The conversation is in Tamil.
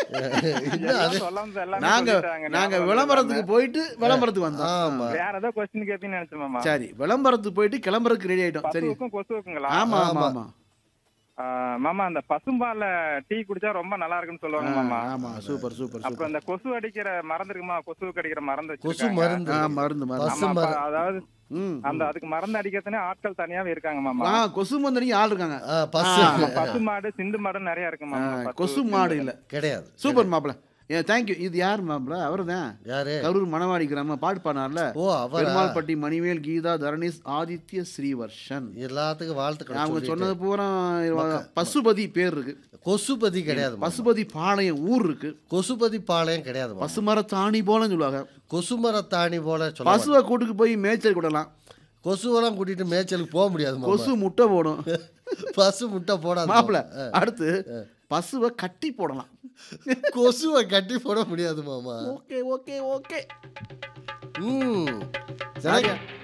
இன்னும் அது எல்லாம் சொல்லாம எல்லாமே நாங்க சொல்லிட்டாங்க. நாங்க ஞாபகம் விளம்பரத்துக்கு இல்லாம. போயிட்டு விளம்பரத்துக்கு வந்தோம் ஆமா வேற ஏதோ கொஸ்டின் கேப்பீங்கன்னு நினைச்சேன் மாமா சரி விளம்பரத்துக்கு போயிட்டு கிளம்புறதுக்கு ரெடி ஆயிட்டோம் சரி பசுவுக்கும் கொசுவுக்குங்களா ஆமா ஆமா ஆமா. ஆமா ஆ, மாமா அந்த பசும்பால்ல டீ குடிச்சா ரொம்ப நல்லா இருக்குன்னு சொல்லுவாங்க மாமா ஆமா சூப்பர் சூப்பர் அப்புறம் சூப்பர் இந்த கொசு அடிக்கிற மருந்து இருக்குமா கொசுவுக்கு அடிக்கிற மருந்து கொசு வச்சிருக்காங்க. மருந்து ஆ மருந்து மருந்து பசு ஆமா, மருந்து. அப்ப அதாவது ம் அந்த அதுக்கு மருந்து அடிக்கிறதுனே ஆட்கள் தனியாவே இருக்காங்க மாமா ஆ கொசு மந்தனிக்கு ஆள் இருக்காங்க ஆ, பசு ஆ, ஆமா, பசு மாடு சிந்து மாடு நிறைய இருக்கு ஆ, மாமா பசு, கொசு சிந்து. மாடு இல்ல கிடையாது சூப்பர் மாப்பிள ஏ தேங்க்யூ இது யார் மாப்பிள அவர் தான் யாரு கரூர் மணவாடி கிராம பாட்டு பாடினார்ல ஓ அவரா பெருமாள்பட்டி மணிவேல் கீதா தரணீஷ் ஆதித்ய ஸ்ரீவர்ஷன் எல்லாத்துக்கும் வாழ்த்துக்கள் அவங்க சொல்லிட்டு. சொன்னது பூரா பசுபதி பேர் இருக்கு கொசுபதி கிடையாது பசுபதி பாளையம் ஊர் இருக்கு கொசுபதி பாளையம் கிடையாது பசுமர தாணி போலன்னு சொல்லுவாங்க கொசுமரத்தாணி போல சொல்ல பசுவை கூட்டுக்கு போய் மேய்ச்சல் விடலாம் கொசுவெல்லாம் கூட்டிட்டு மேய்ச்சலுக்கு போக முடியாது மாமா. கொசு முட்டை போடும் பசு முட்டை போடாது மாப்பிள மாமா. அடுத்து பசுவை கட்டி போடலாம் கொசுவை கட்டி போட முடியாது மாமா ஓகே ஓகே ஓகே ம் சரியா